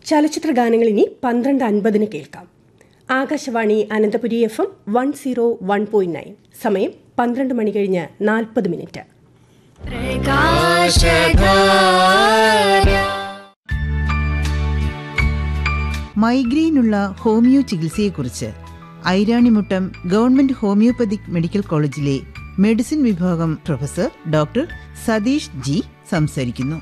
ചലച്ചിത്ര ഗാനങ്ങൾ ഇനി പന്ത്രണ്ട് അൻപതിന് കേൾക്കാം Akashvani Ananthapuri F M one zero one point nine സമയം പന്ത്രണ്ട് മണി കഴിഞ്ഞ് നാൽപ്പത് മിനിറ്റ് മൈഗ്രെയിനുള്ള ഹോമിയോ ചികിത്സയെക്കുറിച്ച് ഐരാണിമുട്ടം ഗവൺമെന്റ് ഹോമിയോപ്പതിക് മെഡിക്കൽ കോളേജിലെ മെഡിസിൻ വിഭാഗം പ്രൊഫസർ ഡോക്ടർ സതീഷ് ജി സംസാരിക്കുന്നു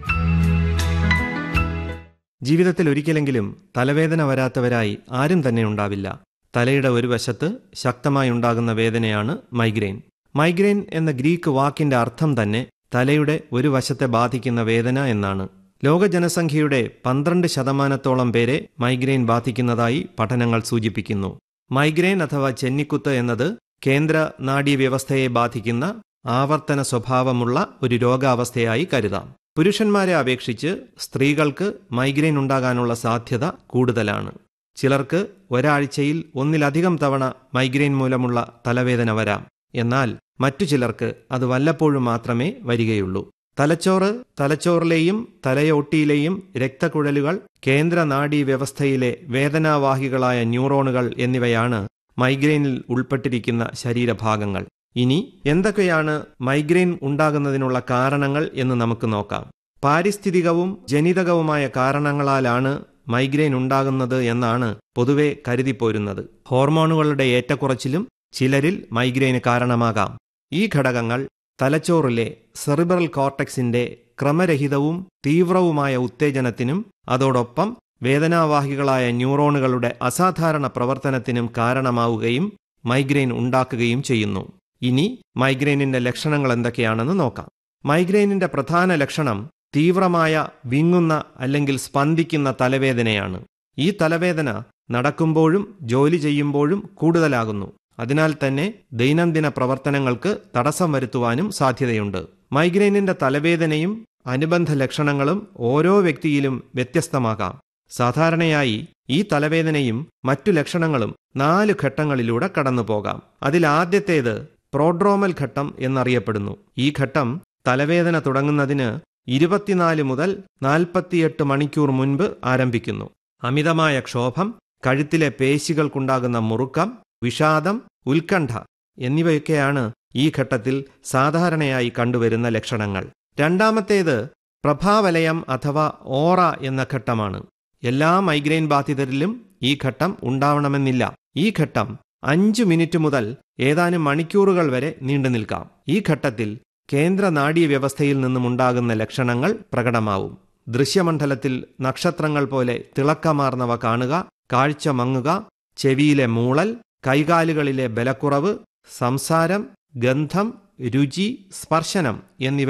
ജീവിതത്തിൽ ഒരിക്കലെങ്കിലും തലവേദന വരാത്തവരായി ആരും തന്നെ ഉണ്ടാവില്ല തലയുടെ ഒരു വശത്ത് ശക്തമായി ഉണ്ടാകുന്ന വേദനയാണ് മൈഗ്രെയിൻ മൈഗ്രെയിൻ എന്ന ഗ്രീക്ക് വാക്കിന്റെ അർത്ഥം തന്നെ തലയുടെ ഒരു വശത്തെ ബാധിക്കുന്ന വേദന എന്നാണ് ലോക ജനസംഖ്യയുടെ പന്ത്രണ്ട് ശതമാനത്തോളം പേരെ മൈഗ്രെയിൻ ബാധിക്കുന്നതായി പഠനങ്ങൾ സൂചിപ്പിക്കുന്നു മൈഗ്രെയിൻ അഥവാ ചെന്നിക്കുത്ത് എന്നത് കേന്ദ്ര നാഡീവ്യവസ്ഥയെ ബാധിക്കുന്ന ആവർത്തന സ്വഭാവമുള്ള ഒരു രോഗാവസ്ഥയായി കരുതാം പുരുഷന്മാരെ അപേക്ഷിച്ച് സ്ത്രീകൾക്ക് മൈഗ്രെയിൻ ഉണ്ടാകാനുള്ള സാധ്യത കൂടുതലാണ് ചിലർക്ക് ഒരാഴ്ചയിൽ ഒന്നിലധികം തവണ മൈഗ്രെയിൻ മൂലമുള്ള തലവേദന വരാം എന്നാൽ മറ്റു ചിലർക്ക് അത് വല്ലപ്പോഴും മാത്രമേ വരികയുള്ളൂ തലച്ചോറ് തലച്ചോറിലെയും തലയോട്ടിയിലെയും രക്തക്കുഴലുകൾ കേന്ദ്ര നാഡീ വ്യവസ്ഥയിലെ വേദനാവാഹികളായ ന്യൂറോണുകൾ എന്നിവയാണ് മൈഗ്രെയിനിൽ ഉൾപ്പെട്ടിരിക്കുന്ന ശരീരഭാഗങ്ങൾ ഇനി എന്തൊക്കെയാണ് മൈഗ്രെയിൻ ഉണ്ടാകുന്നതിനുള്ള കാരണങ്ങൾ എന്ന് നമുക്ക് നോക്കാം പാരിസ്ഥിതികവും ജനിതകവുമായ കാരണങ്ങളാലാണ് മൈഗ്രെയിൻ ഉണ്ടാകുന്നത് എന്നാണ് പൊതുവെ കരുതിപ്പോരുന്നത് ഹോർമോണുകളുടെ ഏറ്റക്കുറച്ചിലും ചിലരിൽ മൈഗ്രെയിന് കാരണമാകാം ഈ ഘടകങ്ങൾ തലച്ചോറിലെ സെറിബ്രൽ കോർട്ടക്സിന്റെ ക്രമരഹിതവും തീവ്രവുമായ ഉത്തേജനത്തിനും അതോടൊപ്പം വേദനാവാഹികളായ ന്യൂറോണുകളുടെ അസാധാരണ പ്രവർത്തനത്തിനും കാരണമാവുകയും മൈഗ്രെയിൻ ഉണ്ടാക്കുകയും ചെയ്യുന്നു ഇനി മൈഗ്രെയിനിന്റെ ലക്ഷണങ്ങൾ എന്തൊക്കെയാണെന്ന് നോക്കാം മൈഗ്രെയിനിന്റെ പ്രധാന ലക്ഷണം തീവ്രമായ വിങ്ങുന്ന അല്ലെങ്കിൽ സ്പന്ദിക്കുന്ന തലവേദനയാണ് ഈ തലവേദന നടക്കുമ്പോഴും ജോലി ചെയ്യുമ്പോഴും കൂടുതലാകുന്നു അതിനാൽ തന്നെ ദൈനംദിന പ്രവർത്തനങ്ങൾക്ക് തടസ്സം വരുത്തുവാനും സാധ്യതയുണ്ട് മൈഗ്രെയിനിന്റെ തലവേദനയും അനുബന്ധ ലക്ഷണങ്ങളും ഓരോ വ്യക്തിയിലും വ്യത്യസ്തമാകാം സാധാരണയായി ഈ തലവേദനയും മറ്റു ലക്ഷണങ്ങളും നാല് ഘട്ടങ്ങളിലൂടെ കടന്നു പോകാം അതിലാദ്യത്തേത് പ്രോഡ്രോമൽ ഘട്ടം എന്നറിയപ്പെടുന്നു ഈ ഘട്ടം തലവേദന തുടങ്ങുന്നതിന് ഇരുപത്തിനാല് മുതൽ നാൽപ്പത്തിയെട്ട് മണിക്കൂർ മുൻപ് ആരംഭിക്കുന്നു അമിതമായ ക്ഷോഭം കഴുത്തിലെ പേശികൾക്കുണ്ടാകുന്ന മുറുക്കം വിഷാദം ഉത്കണ്ഠ എന്നിവയൊക്കെയാണ് ഈ ഘട്ടത്തിൽ സാധാരണയായി കണ്ടുവരുന്ന ലക്ഷണങ്ങൾ രണ്ടാമത്തേത് പ്രഭാവലയം അഥവാ ഓറ എന്ന ഘട്ടമാണ് എല്ലാ മൈഗ്രെയിൻ ബാധിതരിലും ഈ ഘട്ടം ഉണ്ടാവണമെന്നില്ല ഈ ഘട്ടം അഞ്ചു മിനിറ്റ് മുതൽ ഏതാനും മണിക്കൂറുകൾ വരെ നീണ്ടു നിൽക്കാം ഈ ഘട്ടത്തിൽ കേന്ദ്ര നാഡീ വ്യവസ്ഥയിൽ നിന്നുമുണ്ടാകുന്ന ലക്ഷണങ്ങൾ പ്രകടമാവും ദൃശ്യമണ്ഡലത്തിൽ നക്ഷത്രങ്ങൾ പോലെ തിളക്കമാർന്നവ കാണുക കാഴ്ച മങ്ങുക ചെവിയിലെ മൂളൽ കൈകാലുകളിലെ ബലക്കുറവ് സംസാരം ഗന്ധം രുചി സ്പർശനം എന്നിവ